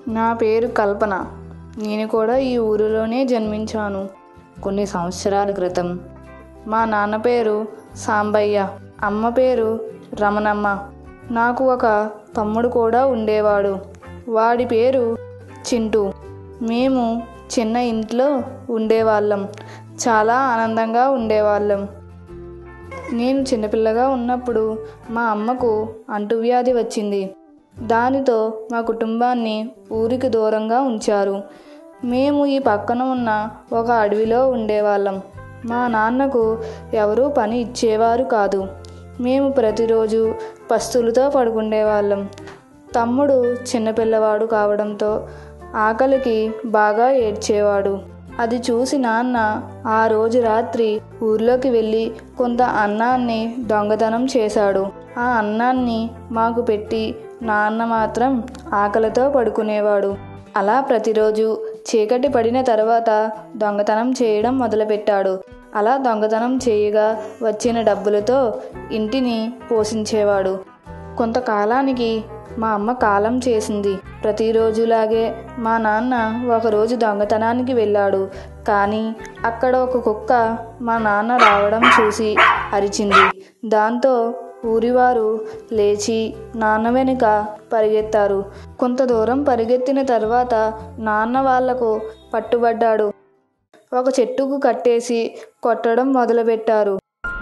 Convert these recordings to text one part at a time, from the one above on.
నా పేరు కల్పన నేను కూడా ఈ ఊరిలోనే జన్మించాను కొన్ని సంవత్సరాల క్రితం మా నాన్న పేరు సాంబయ్య అమ్మ పేరు రమణమ్మ నాకు ఒక తమ్ముడు కూడా ఉండేవాడు వాడి పేరు చింటూ మేము చిన్న ఇంట్లో ఉండేవాళ్ళం చాలా ఆనందంగా ఉండేవాళ్ళం నేను చిన్నపిల్లగా ఉన్నప్పుడు మా అమ్మకు అంటువ్యాధి వచ్చింది దానితో మా కుటుంబాన్ని ఊరికి దూరంగా ఉంచారు మేము ఈ పక్కన ఉన్న ఒక అడవిలో ఉండేవాళ్ళం మా నాన్నకు ఎవరూ పని ఇచ్చేవారు కాదు మేము ప్రతిరోజు పస్తులతో పడుకుండేవాళ్ళం తమ్ముడు చిన్నపిల్లవాడు కావడంతో ఆకలికి బాగా ఏడ్చేవాడు అది చూసి నాన్న ఆ రోజు రాత్రి ఊర్లోకి వెళ్ళి కొంత అన్నాన్ని దొంగతనం చేశాడు ఆ అన్నాన్ని మాకు పెట్టి నాన్న మాత్రం ఆకలితో పడుకునేవాడు అలా ప్రతిరోజు చీకటి పడిన తర్వాత దొంగతనం చేయడం మొదలుపెట్టాడు అలా దొంగతనం చేయగా వచ్చిన డబ్బులతో ఇంటిని పోషించేవాడు కొంతకాలానికి మా అమ్మ కాలం చేసింది ప్రతిరోజులాగే మా నాన్న ఒకరోజు దొంగతనానికి వెళ్ళాడు కానీ అక్కడ ఒక కుక్క మా నాన్న రావడం చూసి అరిచింది దాంతో ఊరివారు లేచి నాన్న వెనుక పరిగెత్తారు కొంత దూరం పరిగెత్తిన తర్వాత నాన్న వాళ్లకు పట్టుబడ్డాడు ఒక చెట్టుకు కట్టేసి కొట్టడం మొదలుపెట్టారు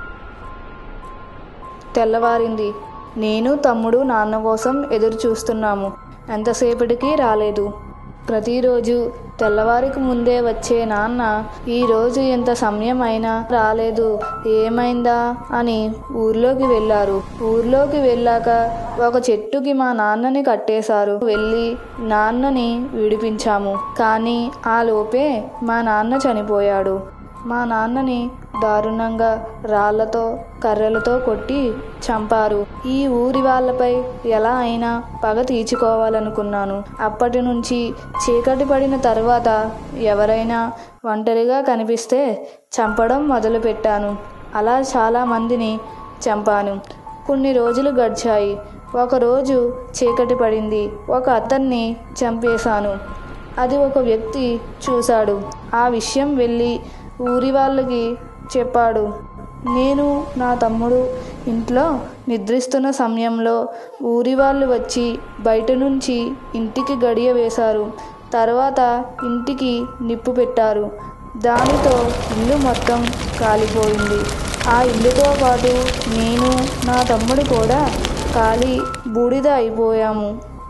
తెల్లవారింది నేను తమ్ముడు నాన్న కోసం ఎదురు చూస్తున్నాము ఎంతసేపటికి రాలేదు ప్రతిరోజు తెల్లవారికి ముందే వచ్చే నాన్న ఈరోజు ఎంత సమయం అయినా రాలేదు ఏమైందా అని ఊర్లోకి వెళ్ళారు ఊర్లోకి వెళ్ళాక ఒక చెట్టుకి మా నాన్నని కట్టేశారు వెళ్ళి నాన్నని విడిపించాము కానీ ఆ లోపే మా నాన్న చనిపోయాడు మా నాన్నని దారుణంగా రాళ్లతో కర్రలతో కొట్టి చంపారు ఈ ఊరి వాళ్ళపై ఎలా అయినా పగ తీర్చుకోవాలనుకున్నాను అప్పటి నుంచి చీకటి పడిన తర్వాత ఎవరైనా ఒంటరిగా కనిపిస్తే చంపడం మొదలుపెట్టాను అలా చాలా మందిని చంపాను కొన్ని రోజులు గడిచాయి ఒకరోజు చీకటి పడింది ఒక అతన్ని చంపేశాను అది ఒక వ్యక్తి చూశాడు ఆ విషయం వెళ్ళి ఊరి వాళ్ళకి చెప్పాడు నేను నా తమ్ముడు ఇంట్లో నిద్రిస్తున్న సమయంలో ఊరి వాళ్ళు వచ్చి బయట నుంచి ఇంటికి గడియ వేశారు తర్వాత ఇంటికి నిప్పు పెట్టారు దానితో ఇల్లు మొత్తం కాలిపోయింది ఆ ఇల్లుతో పాటు నేను నా తమ్ముడు కూడా కాలి బూడిద అయిపోయాము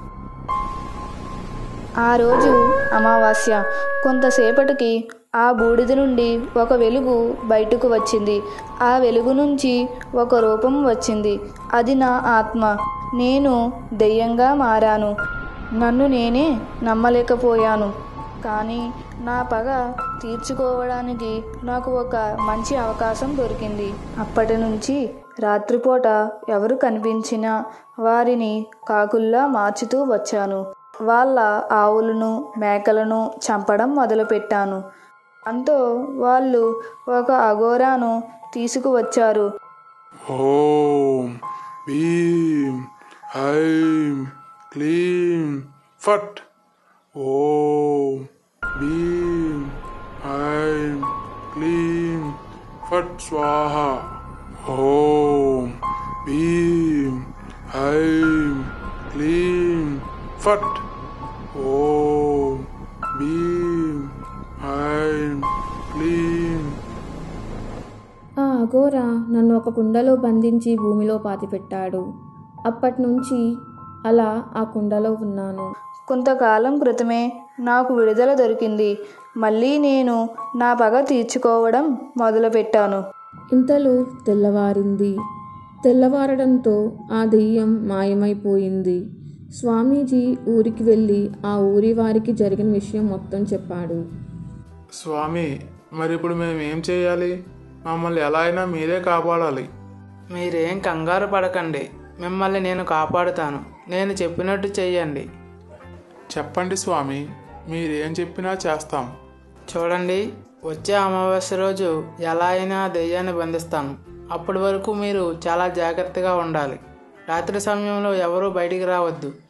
ఆ రోజు అమావాస్య కొంతసేపటికి ఆ బూడిద నుండి ఒక వెలుగు బయటకు వచ్చింది ఆ వెలుగు నుంచి ఒక రూపం వచ్చింది అది నా ఆత్మ నేను దెయ్యంగా మారాను నన్ను నేనే నమ్మలేకపోయాను కానీ నా పగ తీర్చుకోవడానికి నాకు ఒక మంచి అవకాశం దొరికింది అప్పటి నుంచి రాత్రిపూట ఎవరు కనిపించినా వారిని కాకుల్లా మార్చుతూ వచ్చాను వాళ్ళ ఆవులను మేకలను చంపడం మొదలుపెట్టాను అంతో వాళ్ళు ఒక అఘోరాను తీసుకువచ్చారు ఓం భీం ఐం క్లీం ఫట్ ఓం భీం ఐం క్లీం ఫట్ స్వాహ ఓం భీం ఐం క్లీం ఫట్ ఓం భీం ఐం క్లీం ఆ అఘోర నన్ను ఒక కుండలో బంధించి భూమిలో పాతిపెట్టాడు అప్పటి నుంచి అలా ఆ కుండలో ఉన్నాను కొంతకాలం క్రితమే నాకు విడుదల దొరికింది మళ్ళీ నేను నా పగ తీర్చుకోవడం మొదలుపెట్టాను ఇంతలో తెల్లవారింది తెల్లవారడంతో ఆ దెయ్యం మాయమైపోయింది స్వామీజీ ఊరికి వెళ్ళి ఆ ఊరి వారికి జరిగిన విషయం మొత్తం చెప్పాడు స్వామి మరి ఇప్పుడు మేము ఏం చేయాలి మమ్మల్ని ఎలా అయినా మీరే కాపాడాలి మీరేం కంగారు పడకండి మిమ్మల్ని నేను కాపాడుతాను నేను చెప్పినట్టు చెయ్యండి చెప్పండి స్వామి మీరేం చెప్పినా చేస్తాం చూడండి వచ్చే అమావాస్య రోజు ఎలా అయినా ఆ దెయ్యాన్ని బంధిస్తాను అప్పటి వరకు మీరు చాలా జాగ్రత్తగా ఉండాలి రాత్రి సమయంలో ఎవరూ బయటికి రావద్దు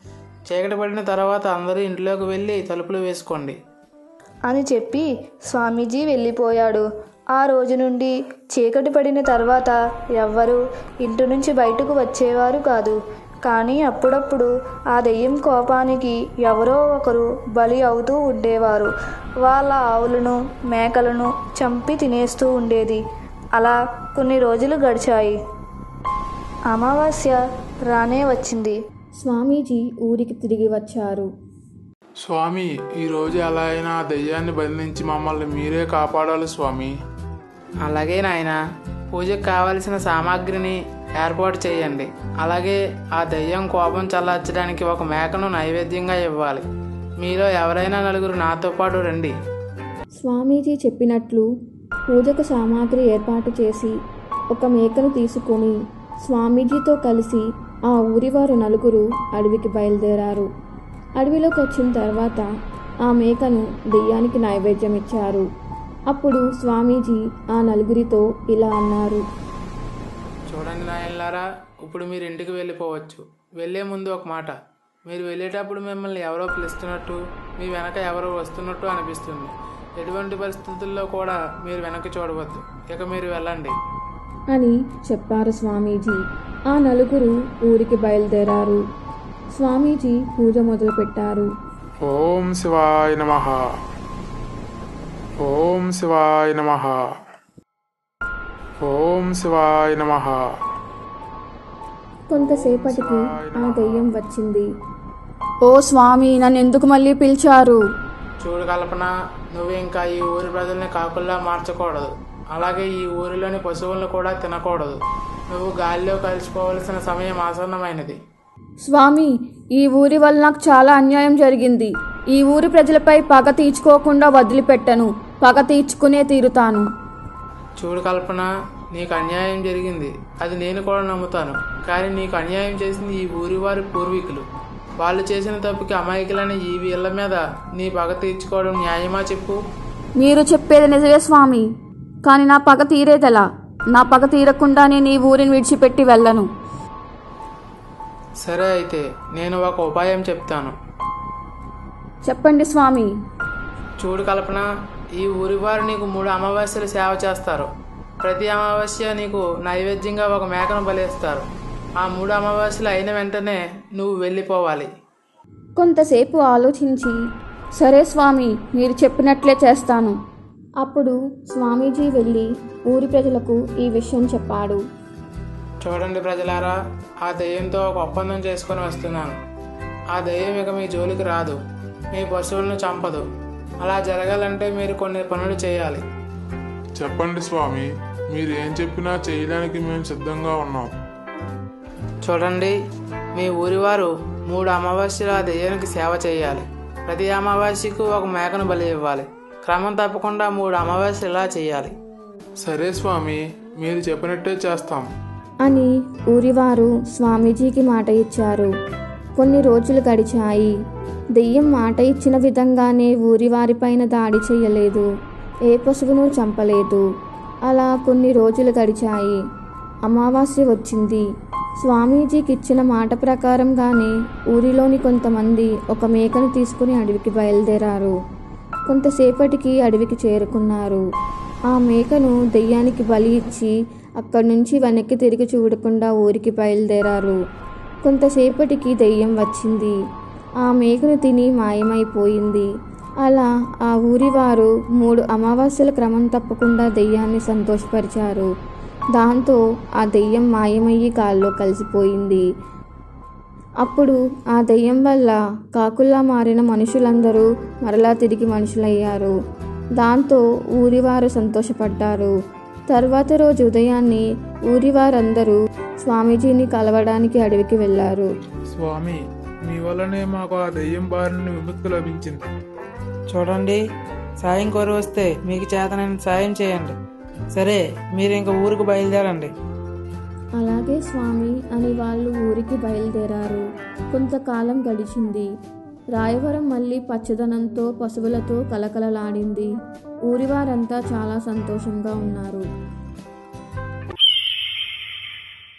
చీకటి పడిన తర్వాత అందరూ ఇంట్లోకి వెళ్ళి తలుపులు వేసుకోండి అని చెప్పి స్వామీజీ వెళ్ళిపోయాడు ఆ రోజు నుండి చీకటి పడిన తర్వాత ఎవ్వరూ ఇంటి నుంచి బయటకు వచ్చేవారు కాదు కానీ అప్పుడప్పుడు ఆ దెయ్యం కోపానికి ఎవరో ఒకరు బలి అవుతూ ఉండేవారు వాళ్ళ ఆవులను మేకలను చంపి తినేస్తూ ఉండేది అలా కొన్ని రోజులు గడిచాయి అమావాస్య రానే వచ్చింది స్వామీజీ ఊరికి తిరిగి వచ్చారు స్వామి ఈరోజు ఎలా అయినా ఆ దెయ్యాన్ని బంధించి మమ్మల్ని మీరే కాపాడాలి స్వామి అలాగే నాయన పూజకు కావలసిన సామాగ్రిని ఏర్పాటు చేయండి అలాగే ఆ దెయ్యం కోపం చల్లార్చడానికి ఒక మేకను నైవేద్యంగా ఇవ్వాలి మీలో ఎవరైనా నలుగురు నాతో పాటు రండి స్వామీజీ చెప్పినట్లు పూజకు సామాగ్రి ఏర్పాటు చేసి ఒక మేకను తీసుకొని స్వామీజీతో కలిసి ఆ ఊరివారు నలుగురు అడవికి బయలుదేరారు అడవిలోకి వచ్చిన తర్వాత ఆ మేకను దెయ్యానికి నైవేద్యం ఇచ్చారు అప్పుడు స్వామీజీ ఆ నలుగురితో ఇలా అన్నారు చూడండి నాయనలారా ఇప్పుడు మీరు ఇంటికి వెళ్ళిపోవచ్చు వెళ్ళే ముందు ఒక మాట మీరు వెళ్ళేటప్పుడు మిమ్మల్ని ఎవరో పిలుస్తున్నట్టు మీ వెనక ఎవరో వస్తున్నట్టు అనిపిస్తుంది ఎటువంటి పరిస్థితుల్లో కూడా మీరు వెనక్కి చూడవద్దు ఇక మీరు వెళ్ళండి అని చెప్పారు స్వామీజీ ఆ నలుగురు ఊరికి బయలుదేరారు స్వామీజీ పూజ మొదలుపెట్టారు ఓం శివాయ నమ ఓం శివాయ నమ ఓం శివాయ నమ కొంతసేపటికి ఆ దెయ్యం వచ్చింది ఓ స్వామి నన్ను ఎందుకు మళ్ళీ పిలిచారు చూడు కల్పన నువ్వు ఇంకా ఈ ఊరి ప్రజల్ని కాకుల్లా మార్చకూడదు అలాగే ఈ ఊరిలోని పశువులను కూడా తినకూడదు నువ్వు గాలిలో కలిసిపోవలసిన సమయం ఆసన్నమైనది స్వామి ఈ ఊరి వల్ల నాకు చాలా అన్యాయం జరిగింది ఈ ఊరి ప్రజలపై పగ తీర్చుకోకుండా వదిలిపెట్టను పగ తీర్చుకునే తీరుతాను చూడు కల్పన నీకు అన్యాయం జరిగింది అది నేను కూడా నమ్ముతాను కానీ నీకు అన్యాయం చేసింది ఈ ఊరి వారి పూర్వీకులు వాళ్ళు చేసిన తప్పుకి అమాయకులైన ఈ వీళ్ళ మీద నీ పగ తీర్చుకోవడం న్యాయమా చెప్పు మీరు చెప్పేది నిజమే స్వామి కానీ నా పగ తీరేదెలా నా పగ తీరకుండా నేను ఈ ఊరిని విడిచిపెట్టి వెళ్ళను సరే అయితే నేను ఒక ఉపాయం చెప్తాను చెప్పండి స్వామి చూడు కల్పన ఈ ఊరి వారు నీకు మూడు అమావాస్యలు సేవ చేస్తారు ప్రతి అమావాస్య నీకు నైవేద్యంగా ఒక మేకను బలిస్తారు ఆ మూడు అమావాస్యలు అయిన వెంటనే నువ్వు వెళ్ళిపోవాలి కొంతసేపు ఆలోచించి సరే స్వామి మీరు చెప్పినట్లే చేస్తాను అప్పుడు స్వామీజీ వెళ్ళి ఊరి ప్రజలకు ఈ విషయం చెప్పాడు చూడండి ప్రజలారా ఆ దెయ్యంతో ఒక ఒప్పందం చేసుకొని వస్తున్నాను ఆ దెయ్యం ఇక మీ జోలికి రాదు మీ పశువులను చంపదు అలా జరగాలంటే మీరు కొన్ని పనులు చేయాలి చెప్పండి స్వామి మీరు ఏం చెప్పినా చేయడానికి మేము సిద్ధంగా ఉన్నాం చూడండి మీ ఊరివారు మూడు అమావాస్యలు ఆ దెయ్యానికి సేవ చేయాలి ప్రతి అమావాస్యకు ఒక మేకను బలి ఇవ్వాలి క్రమం తప్పకుండా మూడు అమావాస్యలు ఇలా చేయాలి సరే స్వామి మీరు చెప్పినట్టే చేస్తాం అని ఊరివారు స్వామీజీకి మాట ఇచ్చారు కొన్ని రోజులు గడిచాయి దెయ్యం మాట ఇచ్చిన విధంగానే ఊరివారిపైన దాడి చేయలేదు ఏ పశువును చంపలేదు అలా కొన్ని రోజులు గడిచాయి అమావాస్య వచ్చింది స్వామీజీకి ఇచ్చిన మాట ప్రకారంగానే ఊరిలోని కొంతమంది ఒక మేకను తీసుకుని అడవికి బయలుదేరారు కొంతసేపటికి అడవికి చేరుకున్నారు ఆ మేకను దెయ్యానికి బలి ఇచ్చి అక్కడి నుంచి వెనక్కి తిరిగి చూడకుండా ఊరికి బయలుదేరారు కొంతసేపటికి దెయ్యం వచ్చింది ఆ మేకను తిని మాయమైపోయింది అలా ఆ ఊరి వారు మూడు అమావాస్యల క్రమం తప్పకుండా దెయ్యాన్ని సంతోషపరిచారు దాంతో ఆ దెయ్యం మాయమయ్యి గాల్లో కలిసిపోయింది అప్పుడు ఆ దెయ్యం వల్ల కాకుల్లా మారిన మనుషులందరూ మరలా తిరిగి మనుషులయ్యారు దాంతో ఊరివారు సంతోషపడ్డారు తర్వాత రోజు ఉదయాన్నే ఊరివారందరూ స్వామీజీని కలవడానికి అడవికి వెళ్ళారు స్వామి మీ వల్లనే మాకు ఆ దెయ్యం బారిన విముక్తి లభించింది చూడండి సాయం కోరి వస్తే మీకు చేతనైన సాయం చేయండి సరే మీరు ఇంక ఊరికి బయలుదేరండి అలాగే స్వామి అని వాళ్ళు ఊరికి బయలుదేరారు కొంతకాలం గడిచింది రాయవరం మళ్ళీ పచ్చదనంతో పశువులతో కలకలలాడింది ఊరివారంతా చాలా సంతోషంగా ఉన్నారు